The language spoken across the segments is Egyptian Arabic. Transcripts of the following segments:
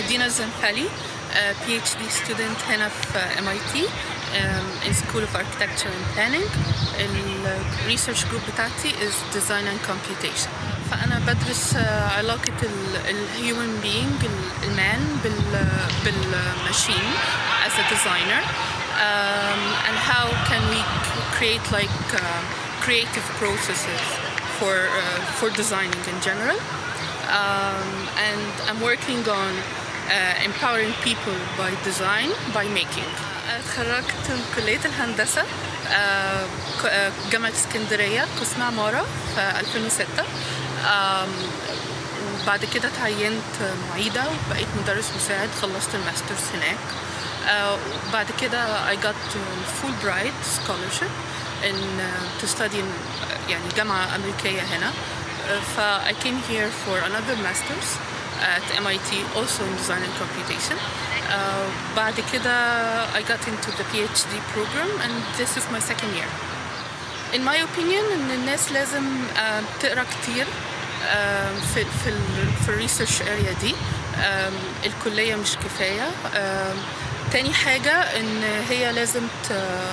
دينا زنفالي بي اتش دي ستودنت هنا في ام اي تي in School of Architecture and Planning الريسيرش جروب بتاعتي is Design and Computation فأنا بدرس آه، علاقة الهيومن being ال- المان بال بالماشين as a designer um, and how can we c- create like um, creative processes for uh, for designing in general um, and I'm working on uh, empowering people by design by making. اتخرجت من كلية الهندسة آه، ك- آه، جامعة اسكندرية قسم عمارة في 2006 آم، وبعد كده اتعينت معيدة وبقيت مدرس مساعد خلصت الماسترز هناك آه، وبعد كده I got Fulbright scholarship in uh, to study in uh, يعني جامعة أمريكية هنا Uh, ف I came here for another master's at MIT also in design and computation uh, بعد كده I got into the PhD program and this is my second year in my opinion ان الناس لازم آه، تقرا كتير آه، في في ال في الريسيرش اريا دي آم، الكليه مش كفايه آم، تاني حاجه ان هي لازم ت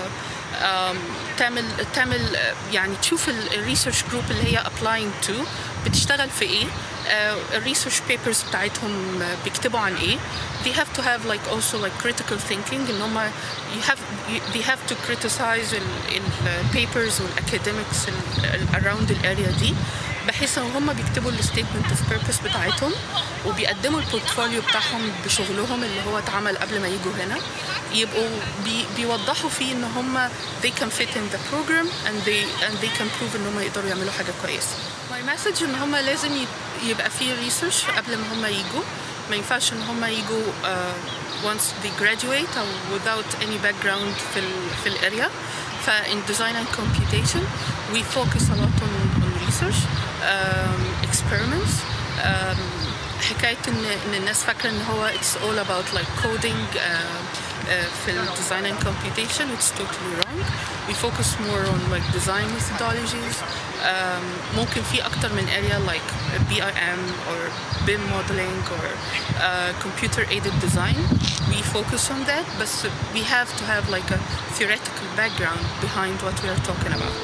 آم، تعمل تعمل آه، يعني تشوف الريسيرش جروب اللي هي applying to بتشتغل في ايه الريسيرش بيبرز بتاعتهم آه، بيكتبوا عن ايه they have to have like also like critical thinking ان هم you have you, they have to criticize ال, ال papers والacademics ال, ال, around الاريا دي بحيث ان هم بيكتبوا الستيتمنت اوف بيربس بتاعتهم وبيقدموا البورتفوليو بتاعهم بشغلهم اللي هو اتعمل قبل ما يجوا هنا يبقوا بي بيوضحوا فيه ان هم they can fit in the program and they and they can prove ان هم يقدروا يعملوا حاجه كويسه. My message ان هم لازم ي- يبقى في ريسيرش قبل ما هم يجوا ما ينفعش ان هم يجوا uh, once they graduate او without any background في ال في الاريا ف in design and computation we focus a lot on, on research um, experiments um, حكايه ان ان الناس فاكره ان هو it's all about like coding uh, uh, في ال design and computation it's totally wrong we focus more on like design methodologies um, ممكن في اكتر من area like BIM or BIM modeling or uh, computer aided design we focus on that but we have to have like a theoretical background behind what we are talking about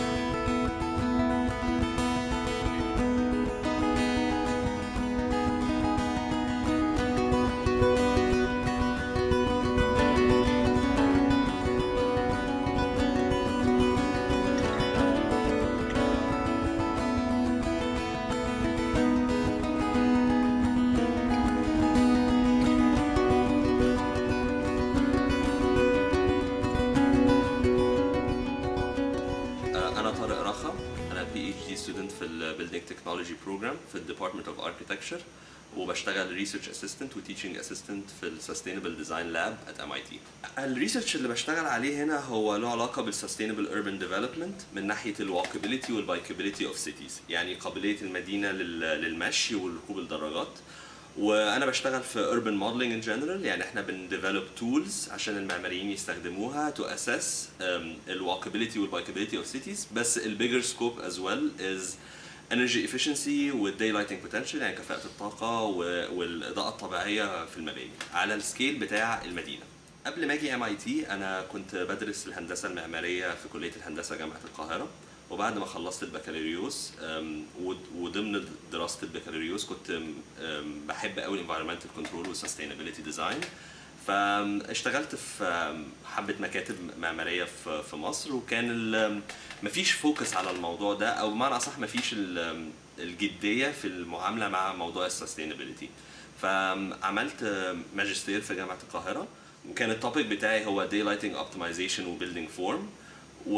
آه، انا طارق رخا انا بي اتش دي ستودنت في البيلدينج تكنولوجي بروجرام في الديبارتمنت اوف اركتكتشر وبشتغل ريسيرش اسيستنت وتيتشنج اسيستنت في السستينبل ديزاين لاب ات ام اي تي الريسيرش اللي بشتغل عليه هنا هو له علاقه بالسستينبل urban ديفلوبمنت من ناحيه الوالكابيلتي والبايكابيلتي اوف سيتيز يعني قابليه المدينه لل- للمشي وركوب الدراجات وانا بشتغل في urban modeling in general يعني احنا بنديفلوب tools عشان المعماريين يستخدموها to assess um, الوalkability والبايكابيلتي of cities بس ال bigger scope as well is energy efficiency وال daylighting potential يعني كفاءة الطاقة و- والإضاءة الطبيعية في المباني على السكيل بتاع المدينة قبل ما اجي ام اي تي انا كنت بدرس الهندسه المعماريه في كليه الهندسه جامعه القاهره وبعد ما خلصت البكالوريوس أم، ود- وضمن دراسه البكالوريوس كنت أم، أم، بحب قوي الانفايرمنتال كنترول والسستينابيلتي ديزاين فاشتغلت في أم، حبه مكاتب معماريه في في مصر وكان ال- مفيش فوكس على الموضوع ده او بمعنى اصح مفيش ال- الجديه في المعامله مع موضوع السستينابيلتي فعملت ماجستير في جامعه القاهره وكان التوبيك بتاعي هو daylighting optimization و building form و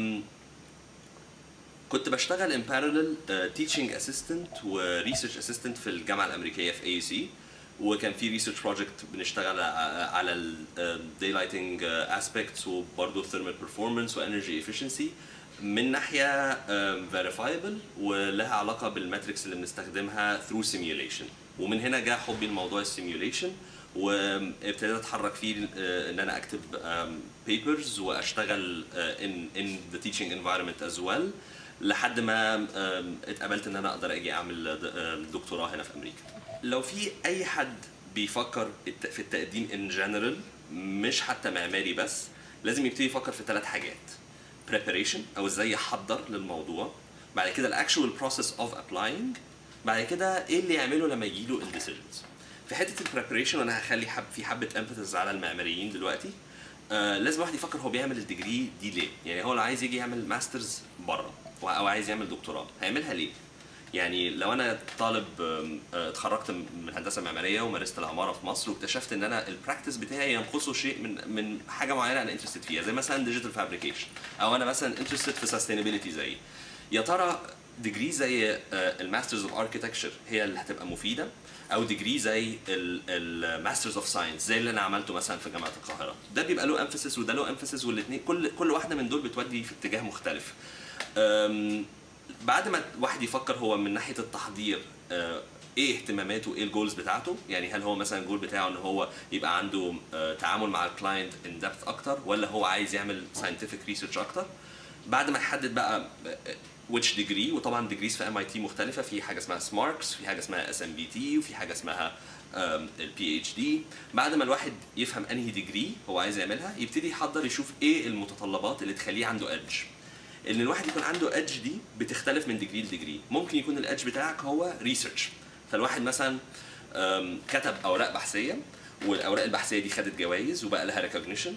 كنت بشتغل in parallel uh, teaching assistant و research assistant في الجامعة الأمريكية في AUC وكان في research project بنشتغل ع- على ال uh, daylighting uh, aspects وبرضه thermal performance و energy efficiency من ناحية um, verifiable ولها علاقة بالماتريكس اللي بنستخدمها through simulation ومن هنا جاء حبي لموضوع السيميوليشن وابتديت اتحرك فيه آه، ان انا اكتب بيبرز واشتغل آه، in in the teaching environment as well لحد ما آم، اتقبلت ان انا اقدر اجي اعمل د- آم، دكتوراه هنا في امريكا لو في اي حد بيفكر الت- في التقديم ان جنرال مش حتى معماري بس لازم يبتدي يفكر في ثلاث حاجات preparation او ازاي يحضر للموضوع بعد كده الاكشوال بروسيس اوف ابلاينج بعد كده ايه اللي يعمله لما يجي له الديسيجنز في حته البريبريشن وانا هخلي حب في حبه امباثيز على المعماريين دلوقتي آه لازم الواحد يفكر هو بيعمل الديجري دي ليه يعني هو لو عايز يجي يعمل ماسترز بره او عايز يعمل دكتوراه هيعملها ليه يعني لو انا طالب آم، آه، اتخرجت من هندسه معماريه ومارست العماره في مصر واكتشفت ان انا البراكتس بتاعي ينقصه شيء من من حاجه معينه انا انترستد فيها زي مثلا ديجيتال فابريكيشن او انا مثلا انترستد في سستينابيلتي زي يا ترى ديجري زي الماسترز اوف اركيتكتشر هي اللي هتبقى مفيده او ديجري زي الماسترز اوف ساينس زي اللي انا عملته مثلا في جامعه القاهره ده بيبقى له امفاسيس وده له امفاسيس والاثنين كل كل واحده من دول بتودي في اتجاه مختلف أم، بعد ما واحد يفكر هو من ناحيه التحضير آه، ايه اهتماماته ايه الجولز بتاعته يعني هل هو مثلا الجول بتاعه ان هو يبقى عنده آه، تعامل مع الكلاينت ان دepth اكتر ولا هو عايز يعمل scientific research اكتر بعد ما يحدد بقى which degree وطبعا degrees في ام اي تي مختلفه في حاجه اسمها سماركس في حاجه اسمها اس ام بي تي وفي حاجه اسمها البي اتش دي بعد ما الواحد يفهم انهي ديجري هو عايز يعملها يبتدي يحضر يشوف ايه المتطلبات اللي تخليه عنده ادج ان الواحد يكون عنده ادج دي بتختلف من ديجري لديجري ممكن يكون الادج بتاعك هو ريسيرش فالواحد مثلا أم، كتب اوراق بحثيه والاوراق البحثيه دي خدت جوائز وبقى لها ريكوجنيشن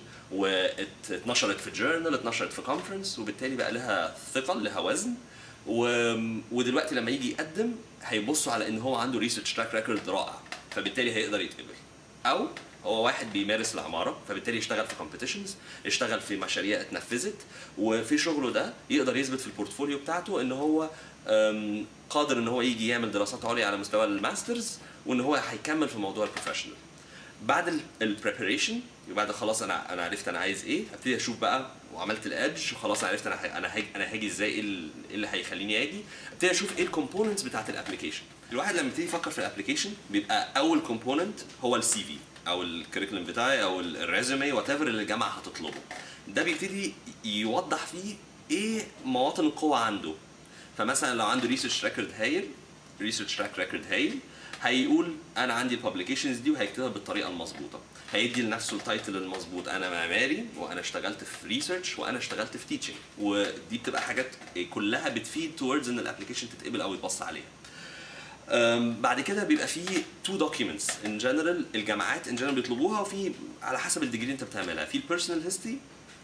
واتنشرت في جورنال اتنشرت في كونفرنس وبالتالي بقى لها ثقل لها وزن و... ودلوقتي لما يجي يقدم هيبصوا على ان هو عنده ريسيرش تراك ريكورد رائع فبالتالي هيقدر يتقبل او هو واحد بيمارس العماره فبالتالي يشتغل في كومبيتيشنز اشتغل في مشاريع اتنفذت وفي شغله ده يقدر يثبت في البورتفوليو بتاعته ان هو أم، قادر ان هو يجي يعمل دراسات عليا على مستوى الماسترز وان هو هيكمل في موضوع البروفيشنال بعد البريبريشن بعد خلاص انا انا عرفت انا عايز ايه ابتدي اشوف بقى وعملت الادج وخلاص انا عرفت انا ه- انا هاجي انا هاجي ازاي ايه ال- إيه اللي هيخليني اجي ابتدي اشوف ايه الكومبوننتس بتاعت الابلكيشن الواحد لما يبتدي يفكر في الابلكيشن بيبقى اول كومبوننت هو السي في او الكريكولم بتاعي او الريزومي وات ايفر اللي الجامعه هتطلبه ده بيبتدي يوضح فيه ايه مواطن القوه عنده فمثلا لو عنده ريسيرش ريكورد هايل ريسيرش تراك ريكورد هايل هيقول انا عندي الببليكيشنز دي وهيكتبها بالطريقه المظبوطه هيدي لنفسه التايتل المظبوط انا معماري وانا اشتغلت في ريسيرش وانا اشتغلت في تيتشنج ودي بتبقى حاجات كلها بتفيد توردز ان الابلكيشن تتقبل او يتبص عليها أم، بعد كده بيبقى في تو دوكيومنتس ان جنرال الجامعات ان جنرال بيطلبوها وفي على حسب الديجري اللي انت بتعملها في البيرسونال هيستوري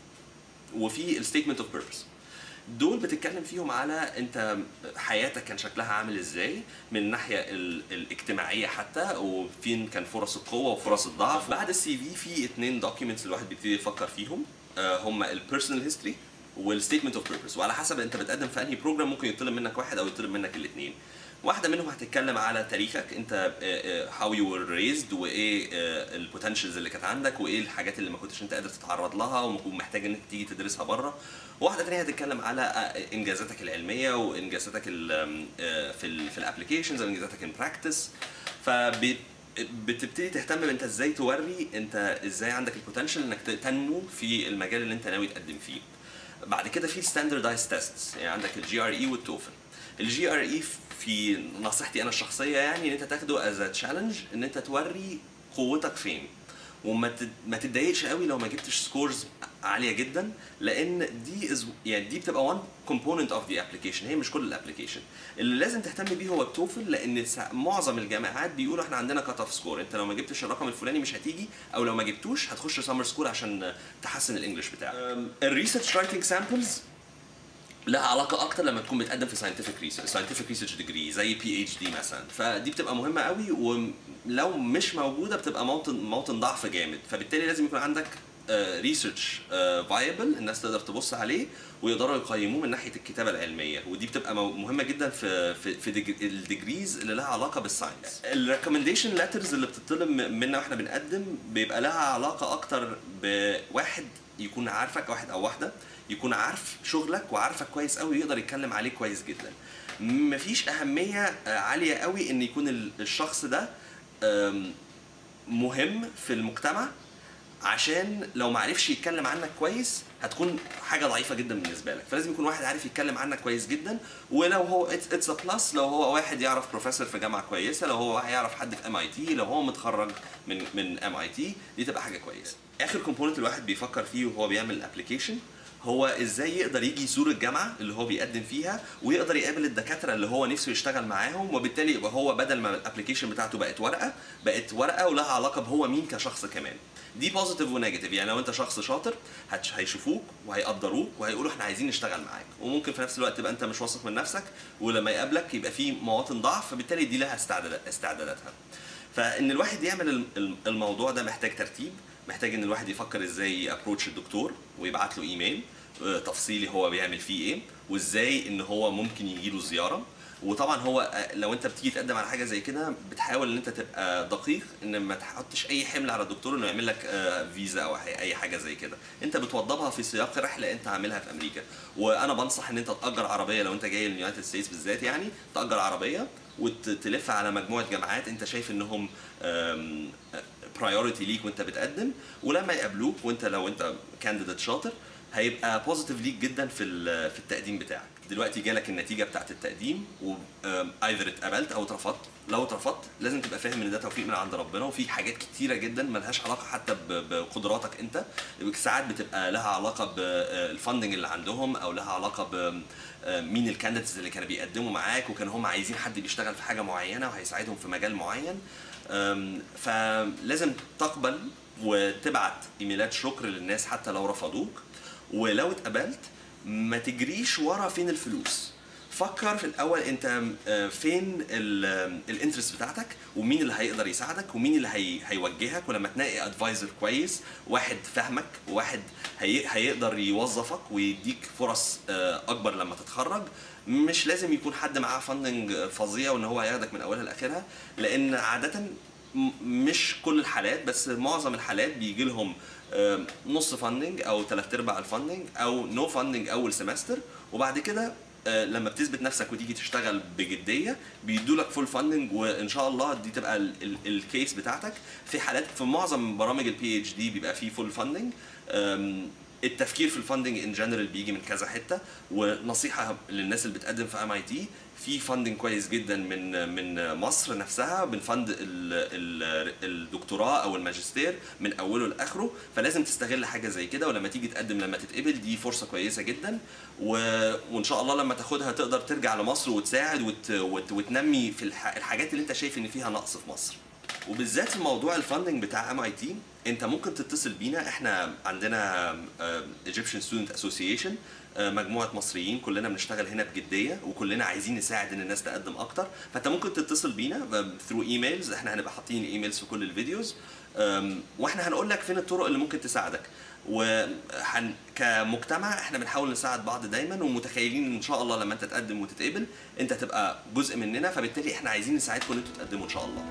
وفي الستيتمنت اوف بيربز دول بتتكلم فيهم على انت حياتك كان شكلها عامل ازاي من الناحيه ال- الاجتماعيه حتى وفين كان فرص القوه وفرص الضعف بعد السي في في اتنين دوكيومنتس الواحد بيبتدي يفكر فيهم آه، هما البيرسونال هيستوري والستيتمنت اوف بيربز وعلى حسب انت بتقدم في انهي بروجرام ممكن يطلب منك واحد او يطلب منك الاثنين واحده منهم هتتكلم على تاريخك انت هاو يو ور ريزد وايه البوتنشالز اللي كانت عندك وايه الحاجات اللي ما كنتش انت قادر تتعرض لها ومحتاج ان انت تيجي تدرسها بره واحده تانية هتتكلم على آه، انجازاتك العلميه وانجازاتك ال- آم، آه، في ال في الابلكيشنز وانجازاتك ان براكتس فب بتبتدي تهتم انت ازاي توري انت ازاي عندك البوتنشال انك تنمو في المجال اللي انت ناوي تقدم فيه بعد كده في ستاندردايز تيستس يعني عندك الجي ار اي والتوفل الجي ار اي في نصيحتي انا الشخصيه يعني ان انت تاخده از تشالنج ان انت توري قوتك فين وما تد- ما تتضايقش قوي لو ما جبتش سكورز عاليه جدا لان دي از يعني دي بتبقى وان كومبوننت اوف ذا ابلكيشن هي مش كل الابلكيشن اللي لازم تهتم بيه هو التوفل لان سا- معظم الجامعات بيقولوا احنا عندنا كات اوف سكور انت لو ما جبتش الرقم الفلاني مش هتيجي او لو ما جبتوش هتخش سمر سكول عشان تحسن الانجليش بتاعك الريسيرش رايتنج سامبلز لها علاقه اكتر لما تكون بتقدم في ساينتفك ريسيرش ساينتفك ريسيرش ديجري زي بي اتش دي مثلا فدي بتبقى مهمه قوي ولو مش موجوده بتبقى موطن موطن ضعف جامد فبالتالي لازم يكون عندك ريسيرش فايبل الناس تقدر تبص عليه ويقدروا يقيموه من ناحيه الكتابه العلميه ودي بتبقى مو- مهمه جدا في في, في ديج- الديجريز اللي لها علاقه بالساينس الريكومنديشن ليترز اللي بتطلب م- منا واحنا بنقدم بيبقى لها علاقه اكتر بواحد يكون عارفك واحد او واحده يكون عارف شغلك وعارفك كويس قوي يقدر يتكلم عليه كويس جدا مفيش اهميه آه، عاليه قوي ان يكون ال- الشخص ده آم، مهم في المجتمع عشان لو ما عرفش يتكلم عنك كويس هتكون حاجه ضعيفه جدا بالنسبه لك فلازم يكون واحد عارف يتكلم عنك كويس جدا ولو هو اتس ا بلس لو هو واحد يعرف بروفيسور في جامعه كويسه لو هو يعرف حد في ام اي تي لو هو متخرج من من ام اي تي دي تبقى حاجه كويسه اخر كومبوننت الواحد بيفكر فيه وهو بيعمل الابلكيشن هو ازاي يقدر يجي يزور الجامعه اللي هو بيقدم فيها ويقدر يقابل الدكاتره اللي هو نفسه يشتغل معاهم وبالتالي يبقى هو بدل ما الابلكيشن بتاعته بقت ورقه بقت ورقه ولها علاقه بهو مين كشخص كمان دي بوزيتيف ونيجاتيف يعني لو انت شخص شاطر هتش- هيشوفوك وهيقدروك وهيقولوا احنا عايزين نشتغل معاك وممكن في نفس الوقت تبقى انت مش واثق من نفسك ولما يقابلك يبقى في مواطن ضعف فبالتالي دي لها استعداد- استعداداتها فان الواحد يعمل الم- الم- الموضوع ده محتاج ترتيب محتاج ان الواحد يفكر ازاي ابروتش الدكتور ويبعت له ايميل آه، تفصيلي هو بيعمل فيه ايه وازاي ان هو ممكن يجي له زياره وطبعا هو آه، لو انت بتيجي تقدم على حاجه زي كده بتحاول ان انت تبقى دقيق ان ما تحطش اي حمل على الدكتور انه يعمل لك آه، فيزا او حي- اي حاجه زي كده انت بتوضبها في سياق رحله انت عاملها في امريكا وانا بنصح ان انت تاجر عربيه لو انت جاي اليونايتد ستيتس بالذات يعني تاجر عربيه وتلف على مجموعه جامعات انت شايف انهم برايورتي ليك وانت بتقدم ولما يقابلوك وانت لو انت كانديديت شاطر هيبقى بوزيتيف ليك جدا في ال- في التقديم بتاعك دلوقتي جالك النتيجه بتاعت التقديم و ايذر اتقبلت او اترفضت لو اترفضت لازم تبقى فاهم ان ده توفيق من عند ربنا وفي حاجات كتيره جدا ملهاش علاقه حتى ب- بقدراتك انت ساعات بتبقى لها علاقه بالفندنج اللي عندهم او لها علاقه ب مين الكانديديتس اللي كانوا بيقدموا معاك وكانوا هم عايزين حد بيشتغل في حاجه معينه وهيساعدهم في مجال معين أم، فلازم تقبل وتبعت ايميلات شكر للناس حتى لو رفضوك ولو اتقبلت ما تجريش ورا فين الفلوس فكر في الاول انت آه، فين الانترست بتاعتك ومين اللي هيقدر يساعدك ومين اللي هي هيوجهك ولما تلاقي ادفايزر كويس واحد فاهمك وواحد هي هيقدر يوظفك ويديك فرص آه، اكبر لما تتخرج مش لازم يكون حد معاه فندنج فظيع وان هو هياخدك من اولها لاخرها لان عاده م- مش كل الحالات بس معظم الحالات بيجي لهم آم، نص فاندنج او ثلاث ارباع الفاندنج او نو فاندنج اول سمستر وبعد كده آه، لما بتثبت نفسك وتيجي تشتغل بجديه بيدوا لك فول فاندنج وان شاء الله دي تبقى ال- ال- الكيس بتاعتك في حالات في معظم برامج البي اتش دي بيبقى فيه فول فاندنج التفكير في الفاندنج ان جنرال بيجي من كذا حته ونصيحه للناس اللي بتقدم في ام اي تي في فاندنج كويس جدا من من مصر نفسها بنفند ال- ال- الدكتوراه او الماجستير من اوله لاخره فلازم تستغل حاجه زي كده ولما تيجي تقدم لما تتقبل دي فرصه كويسه جدا و... وان شاء الله لما تاخدها تقدر ترجع لمصر وتساعد وت... وت... وتنمي في الح... الحاجات اللي انت شايف ان فيها نقص في مصر وبالذات في موضوع الفاندنج بتاع ام اي تي انت ممكن تتصل بينا احنا عندنا ايجيبشن ستودنت اسوسيشن مجموعه مصريين كلنا بنشتغل هنا بجديه وكلنا عايزين نساعد ان الناس تقدم اكتر فانت ممكن تتصل بينا ثرو ايميلز احنا هنبقى حاطين ايميلز في كل الفيديوز أم، واحنا هنقول لك فين الطرق اللي ممكن تساعدك وحن كمجتمع احنا بنحاول نساعد بعض دايما ومتخيلين ان شاء الله لما انت تقدم وتتقبل انت تبقى جزء مننا فبالتالي احنا عايزين نساعدكم ان انتوا تقدموا ان شاء الله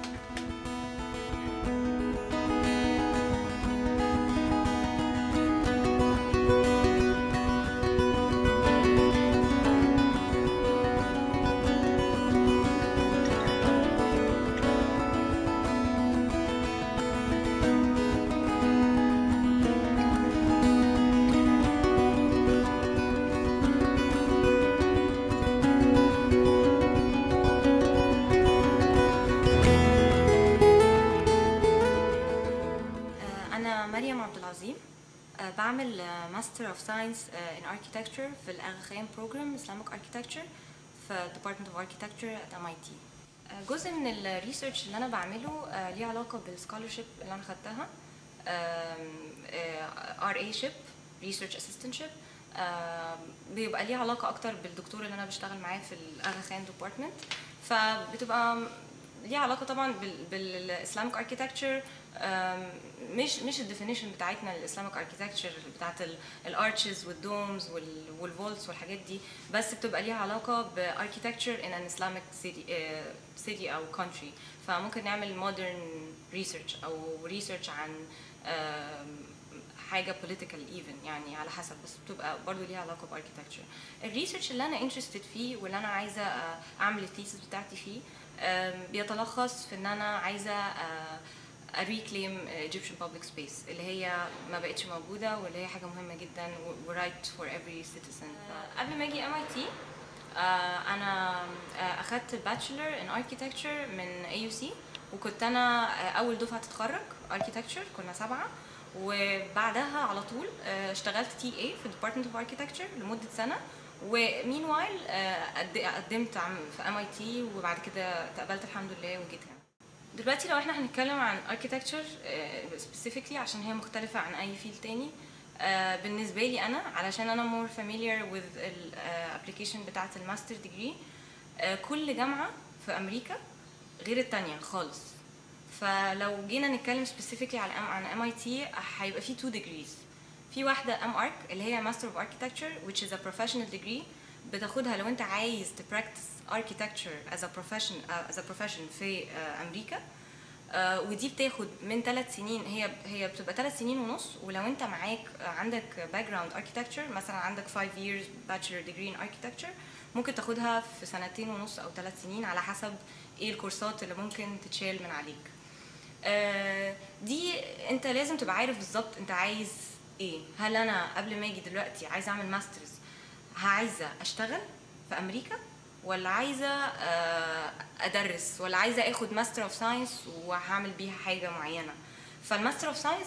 آه، أنا مريم عبد العظيم آه، بعمل ماستر اوف ساينس ان اركيتكتشر في الاغا خيام بروجرام اسلامك اركيتكتشر في ديبارتمنت اوف اركيتكتشر ات ام اي تي جزء من الريسيرش اللي انا بعمله آه، ليه علاقه بالسكولرشيب اللي انا خدتها ار اي شيب ريسيرش اسيستنتشip بيبقى ليه علاقه اكتر بالدكتور اللي انا بشتغل معاه في الاغا خيام ديبارتمنت فبتبقى ليه علاقه طبعا بالاسلامك اركيتكتشر مش مش الديفينيشن بتاعتنا للاسلامك اركيتكتشر بتاعت الارشز والدومز والفولتس والحاجات دي بس بتبقى ليها علاقه باركيتكتشر ان ان اسلامك سيتي سيتي او كونتري فممكن نعمل مودرن ريسيرش او ريسيرش عن آم، حاجه political even يعني على حسب بس بتبقى برضه ليها علاقه باركيتكتشر الريسيرش اللي انا انترستد فيه واللي انا عايزه آه، اعمل الثيسس بتاعتي فيه آم، بيتلخص في ان انا عايزه آه، a reclaim Egyptian public space اللي هي ما بقتش موجودة واللي هي حاجة مهمة جدا و right for every citizen قبل ما اجي MIT آه، انا آه، اخدت bachelor in architecture من AUC وكنت انا آه، اول دفعة تتخرج architecture كنا سبعة وبعدها على طول آه، اشتغلت تي اي في Department of Architecture لمدة سنة ومين وايل قدمت عم- في ام اي تي وبعد كده اتقبلت الحمد لله وجيت هنا دلوقتي لو احنا هنتكلم عن architecture uh, specifically عشان هي مختلفة عن أي فيل تاني uh, بالنسبة لي أنا علشان أنا more familiar with ال uh, application بتاعة الماستر degree uh, كل جامعة في أمريكا غير التانية خالص فلو جينا نتكلم specifically على عن MIT هيبقى في two degrees في واحدة MArch اللي هي Master of Architecture which is a professional degree بتاخدها لو انت عايز ت practice architecture as a profession uh, as a profession في uh, أمريكا آه، ودي بتاخد من ثلاث سنين هي هي بتبقى ثلاث سنين ونص ولو انت معاك آه، عندك باك جراوند اركيتكتشر مثلا عندك 5 years bachelor degree in architecture ممكن تاخدها في سنتين ونص او ثلاث سنين على حسب ايه الكورسات اللي ممكن تتشال من عليك آه، دي انت لازم تبقى عارف بالظبط انت عايز ايه هل انا قبل ما اجي دلوقتي عايزه اعمل ماسترز عايزه اشتغل في امريكا ولا عايزه آه، ادرس ولا عايزه اخد ماستر اوف ساينس وهعمل بيها حاجه معينه فالماستر اوف ساينس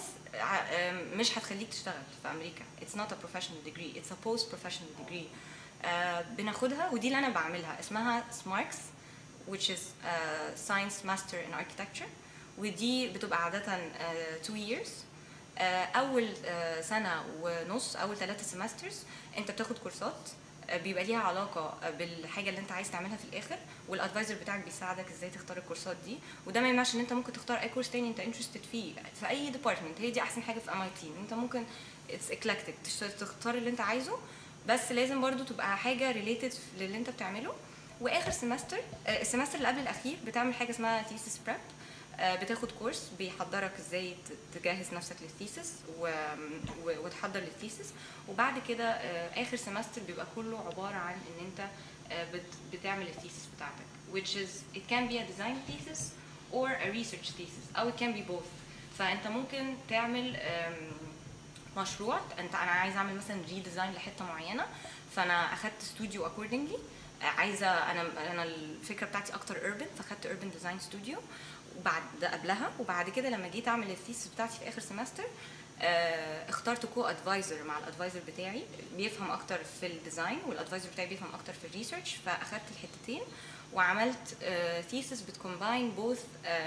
مش هتخليك تشتغل في امريكا it's not a professional degree it's a post professional degree آه، بناخدها ودي اللي انا بعملها اسمها سماركس which is uh, science master in architecture ودي بتبقى عادة uh, two years uh, أول uh, سنة ونص أول ثلاثة سيمسترز أنت بتاخد كورسات uh, بيبقى ليها علاقة uh, بالحاجة اللي أنت عايز تعملها في الآخر والأدفايزر بتاعك بيساعدك إزاي تختار الكورسات دي وده ما يمنعش إن أنت ممكن تختار أي كورس تاني أنت انترستد فيه في أي ديبارتمنت هي دي أحسن حاجة في ام اي تي أنت ممكن اتس eclectic تشت- تختار اللي أنت عايزه بس لازم برضو تبقى حاجة ريليتد للي أنت بتعمله واخر سمستر آه، السمستر اللي قبل الاخير بتعمل حاجه اسمها ثيسس بريب بتاخد كورس بيحضرك ازاي ت- تجهز نفسك للثيسس و... و... وتحضر للثيسس وبعد كده آه، اخر سمستر بيبقى كله عباره عن ان انت آه، بت... بتعمل الثيسس بتاعتك which is it can be a design thesis or a research thesis او it can be both فانت ممكن تعمل آم، مشروع انت انا عايزه اعمل مثلا ري ديزاين لحته معينه فانا اخدت استوديو اكوردنجلي عايزه انا انا الفكره بتاعتي اكتر urban فاخدت urban ديزاين ستوديو وبعد ده قبلها وبعد كده لما جيت اعمل الثيسس بتاعتي في اخر سمستر آه، اخترت كو ادفايزر مع الادفايزر بتاعي بيفهم اكتر في الديزاين والادفايزر بتاعي بيفهم اكتر في الريسيرش فاخدت الحتتين وعملت ثيسس بتكومباين بوث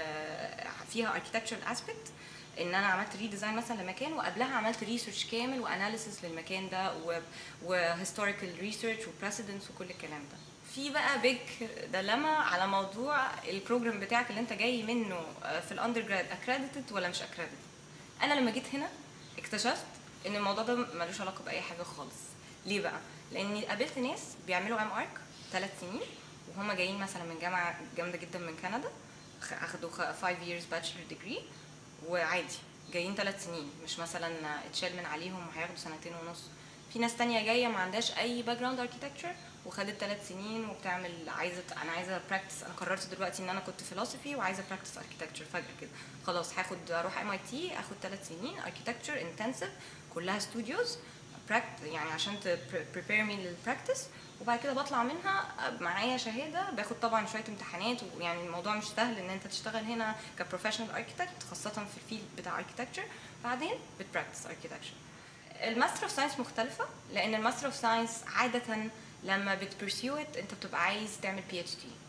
فيها architectural aspect ان انا عملت ريديزاين مثلا لمكان وقبلها عملت ريسيرش كامل واناليسيس للمكان ده وهيستوريكال ريسيرش وبريسيدنس وكل الكلام ده في بقى بيج دلما على موضوع البروجرام بتاعك اللي انت جاي منه آه، في الاندر جراد اكريديتد ولا مش اكريديتد انا لما جيت هنا اكتشفت ان الموضوع ده ملوش علاقه باي حاجه خالص ليه بقى لاني قابلت ناس بيعملوا ام ارك ثلاث سنين وهم جايين مثلا من جامعه جامده جدا من كندا خ- اخدوا 5 years bachelor degree وعادي جايين ثلاث سنين مش مثلا اتشال من عليهم وهياخدوا سنتين ونص في ناس تانية جاية ما عندهاش أي باك جراوند اركيتكتشر وخدت ثلاث سنين وبتعمل عايزة أنا عايزة براكتس أنا قررت دلوقتي إن أنا كنت فيلوسفي وعايزة براكتس اركيتكتشر فجأة كده خلاص هاخد أروح ام اي تي آخد ثلاث سنين اركيتكتشر انتنسيف كلها ستوديوز يعني عشان تبريبير مي للبراكتس وبعد كده بطلع منها معايا شهاده باخد طبعا شويه امتحانات ويعني الموضوع مش سهل ان انت تشتغل هنا كبروفيشنال اركيتكت خاصه في الفيلد بتاع اركيتكتشر بعدين بتبراكتس اركيتكتشر الماستر اوف ساينس مختلفه لان الماستر اوف ساينس عاده لما بتبرسيو انت بتبقى عايز تعمل بي اتش دي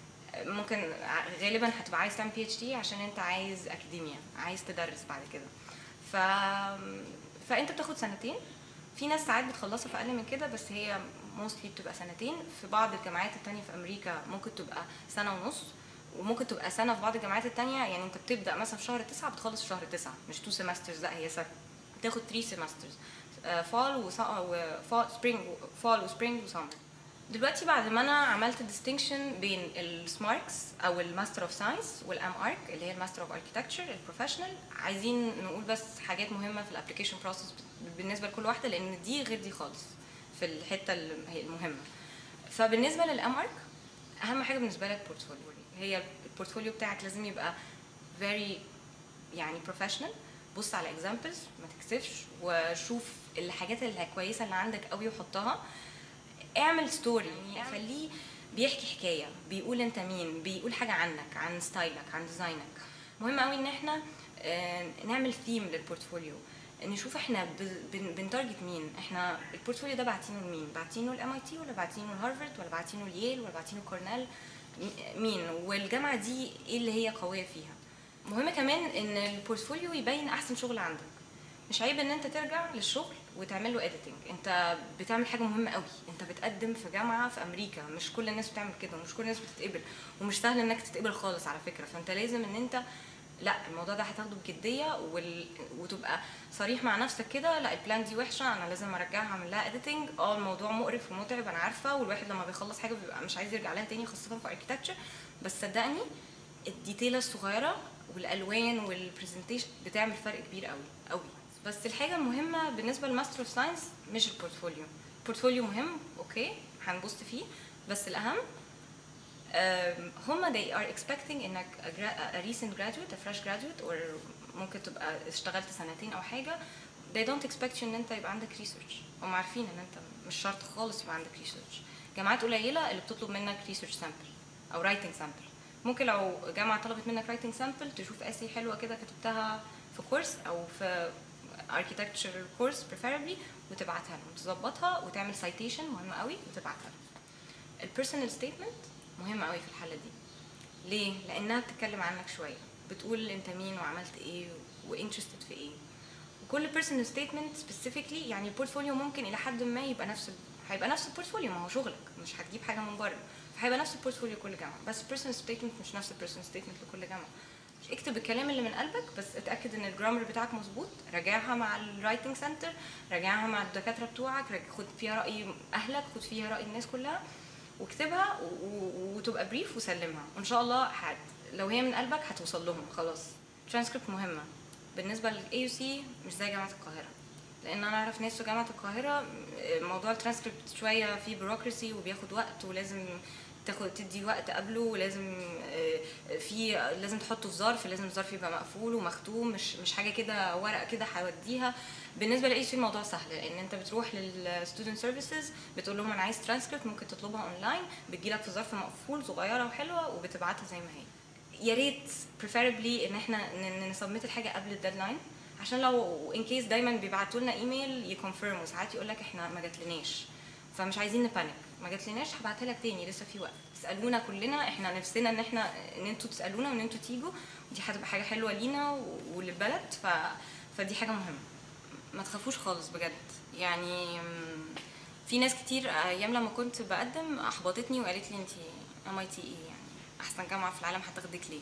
ممكن غالبا هتبقى عايز تعمل بي اتش دي عشان انت عايز اكاديميا عايز تدرس بعد كده ف فانت بتاخد سنتين في ناس ساعات بتخلصها في اقل من كده بس هي موستلي بتبقى سنتين في بعض الجامعات التانية في امريكا ممكن تبقى سنه ونص وممكن تبقى سنه في بعض الجامعات التانية يعني انت بتبدا مثلا في شهر تسعة بتخلص في شهر تسعة مش تو سيمسترز لا هي سنه تاخد 3 سيمسترز فال وفال سبرينج فال وسبرينج وسمر دلوقتي بعد ما انا عملت ديستنكشن بين السماركس او الماستر اوف ساينس والام ارك اللي هي الماستر اوف اركيتكتشر البروفيشنال عايزين نقول بس حاجات مهمه في الابلكيشن بروسيس بالنسبه لكل واحده لان دي غير دي خالص في الحته اللي هي المهمه فبالنسبه للام ارك اهم حاجه بالنسبه لك بورتفوليو هي البورتفوليو بتاعك لازم يبقى very يعني بروفيشنال بص على اكزامبلز ما تكسفش وشوف الحاجات الكويسه اللي عندك قوي وحطها اعمل ستوري يعني خليه بيحكي حكايه بيقول انت مين بيقول حاجه عنك عن ستايلك عن ديزاينك مهم قوي ان احنا آه، نعمل ثيم للبورتفوليو نشوف احنا ب- بن- بنتارجت مين احنا البورتفوليو ده باعتينه لمين باعتينه الام اي تي ولا باعتينه لهارفرد ولا باعتينه لييل ولا باعتينه كورنيل م- مين والجامعه دي ايه اللي هي قويه فيها مهم كمان ان البورتفوليو يبين احسن شغل عندك مش عيب ان انت ترجع للشغل وتعمل له اديتنج انت بتعمل حاجه مهمه قوي انت بتقدم في جامعه في امريكا مش كل الناس بتعمل كده ومش كل الناس بتتقبل ومش سهل انك تتقبل خالص على فكره فانت لازم ان انت لا الموضوع ده هتاخده بجديه وال... وتبقى صريح مع نفسك كده لا البلان دي وحشه انا لازم ارجعها اعمل لها اديتنج اه الموضوع مقرف ومتعب انا عارفه والواحد لما بيخلص حاجه بيبقى مش عايز يرجع لها تاني خاصه في اركيتكتشر بس صدقني الديتيله الصغيره والالوان والبرزنتيشن بتعمل فرق كبير قوي قوي بس الحاجه المهمه بالنسبه للماستر اوف ساينس مش البورتفوليو البورتفوليو مهم اوكي هنبص فيه بس الاهم um, هما they are expecting انك a, gra- a recent graduate a fresh graduate or ممكن تبقى اشتغلت سنتين او حاجه they don't expect you ان انت يبقى عندك research هم عارفين ان انت مش شرط خالص يبقى عندك research جامعات قليله اللي بتطلب منك research sample او writing sample ممكن لو جامعه طلبت منك writing sample تشوف اسي حلوه كده كتبتها في كورس او في architecture course preferably وتبعتها لهم تظبطها وتعمل citation مهم قوي وتبعتها لهم البيرسونال ستيتمنت مهمه قوي في الحاله دي ليه لانها بتتكلم عنك شويه بتقول انت مين وعملت ايه وانترستد في ايه وكل بيرسونال ستيتمنت سبيسيفيكلي يعني البورتفوليو ممكن الى حد ما يبقى نفس ال- هيبقى نفس البورتفوليو ما هو شغلك مش هتجيب حاجه من بره فهيبقى نفس البورتفوليو كل جامعه بس البيرسونال ستيتمنت مش نفس البيرسونال ستيتمنت لكل جامعه اكتب الكلام اللي من قلبك بس اتاكد ان الجرامر بتاعك مظبوط راجعها مع الرايتنج سنتر راجعها مع الدكاتره بتوعك راج- خد فيها راي اهلك خد فيها راي الناس كلها واكتبها و- و- وتبقى بريف وسلمها وان شاء الله هت لو هي من قلبك هتوصل لهم خلاص ترانسكريبت مهمه بالنسبه للاي يو سي مش زي جامعه القاهره لان انا اعرف ناس في جامعه القاهره م- موضوع الترانسكريبت شويه فيه بيروقراسي وبياخد وقت ولازم تاخد تدي وقت قبله ولازم آه، في لازم تحطه في ظرف لازم الظرف يبقى مقفول ومختوم مش مش حاجه كده ورقه كده هوديها بالنسبه للاي سي الموضوع سهل لان انت بتروح للستودنت سيرفيسز بتقول لهم انا عايز ترانسكريبت ممكن تطلبها اونلاين بتجيلك في ظرف مقفول صغيره وحلوه وبتبعتها زي ما هي يا ريت preferably ان احنا ن- نسبمت الحاجه قبل الديدلاين عشان لو ان كيس دايما بيبعتوا لنا ايميل يكونفيرم وساعات يقول لك احنا ما جاتلناش فمش عايزين نبانك ما جاتلناش هبعتها لك تاني لسه في وقت تسالونا كلنا احنا نفسنا ان احنا ان انتوا تسالونا وان انتوا تيجوا دي هتبقى حاجه حلوه لينا و- وللبلد ف... فدي حاجه مهمه ما تخافوش خالص بجد يعني مم، في ناس كتير ايام لما كنت بقدم احبطتني وقالت لي انت ام اي تي ايه يعني احسن جامعه في العالم هتاخدك ليه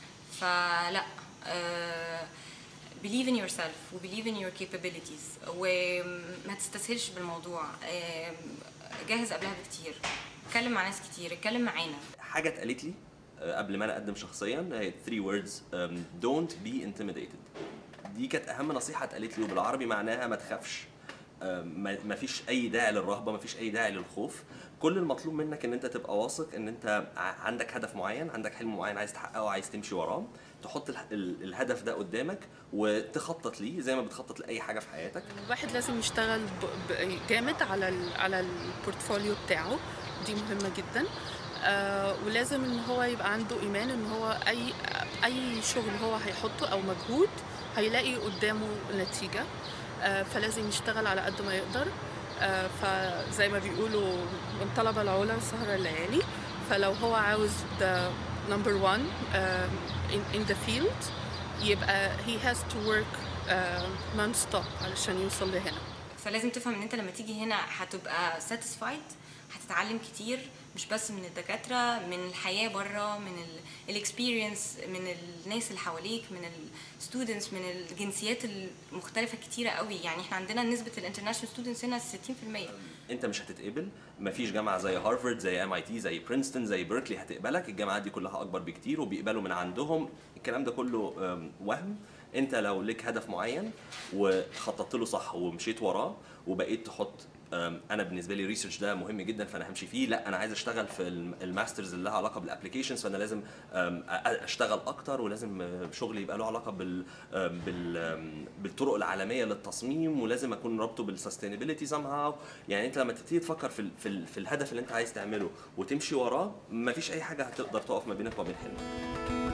فلا uh, believe in yourself و believe in your capabilities وما تستسهلش بالموضوع آه، جهز قبلها بكتير اتكلم مع ناس كتير اتكلم معانا حاجه اتقالت لي آه، قبل ما انا اقدم شخصيا هي 3 words um, don't be intimidated دي كانت اهم نصيحه اتقالت لي وبالعربي معناها ما تخافش آه، ما ما فيش اي داعي للرهبه ما فيش اي داعي للخوف كل المطلوب منك ان انت تبقى واثق ان انت ع- عندك هدف معين عندك حلم معين عايز تحققه عايز تمشي وراه تحط اله- ال- الهدف ده قدامك وتخطط ليه زي ما بتخطط لاي حاجه في حياتك الواحد لازم يشتغل ب- ب- جامد على ال على البورتفوليو بتاعه دي مهمة جدا آه ولازم ان هو يبقى عنده ايمان ان هو اي اي شغل هو هيحطه او مجهود هيلاقي قدامه نتيجة آه فلازم يشتغل على قد ما يقدر آه فزي ما بيقولوا من طلب العلا سهر الليالي فلو هو عاوز the number one uh, in, in the field يبقى he has to work uh, non-stop علشان يوصل لهنا فلازم تفهم ان انت لما تيجي هنا هتبقى satisfied هتتعلم كتير مش بس من الدكاتره من الحياه بره من الاكسبيرينس من الناس اللي حواليك من الستودنتس من الجنسيات المختلفه كتيره قوي يعني احنا عندنا نسبه الانترناشونال ستودنتس هنا 60% انت مش هتتقبل مفيش جامعه زي هارفارد زي ام اي تي زي برينستون زي بيركلي هتقبلك الجامعات دي كلها اكبر بكتير وبيقبلوا من عندهم الكلام ده كله أم، وهم انت لو لك هدف معين وخططت له صح ومشيت وراه وبقيت تحط أم، انا بالنسبه لي الريسيرش ده مهم جدا فانا همشي فيه لا انا عايز اشتغل في الم- الماسترز اللي لها علاقه بالابلكيشنز فانا لازم أم، أ- اشتغل اكتر ولازم أه، شغلي يبقى له علاقه بال أم، بال أم، بالطرق العالميه للتصميم ولازم اكون رابطه بالسستينابيلتي سام هاو يعني انت لما تبتدي تفكر في ال- في, ال- في الهدف اللي انت عايز تعمله وتمشي وراه مفيش اي حاجه هتقدر تقف ما بينك وما بين حلمك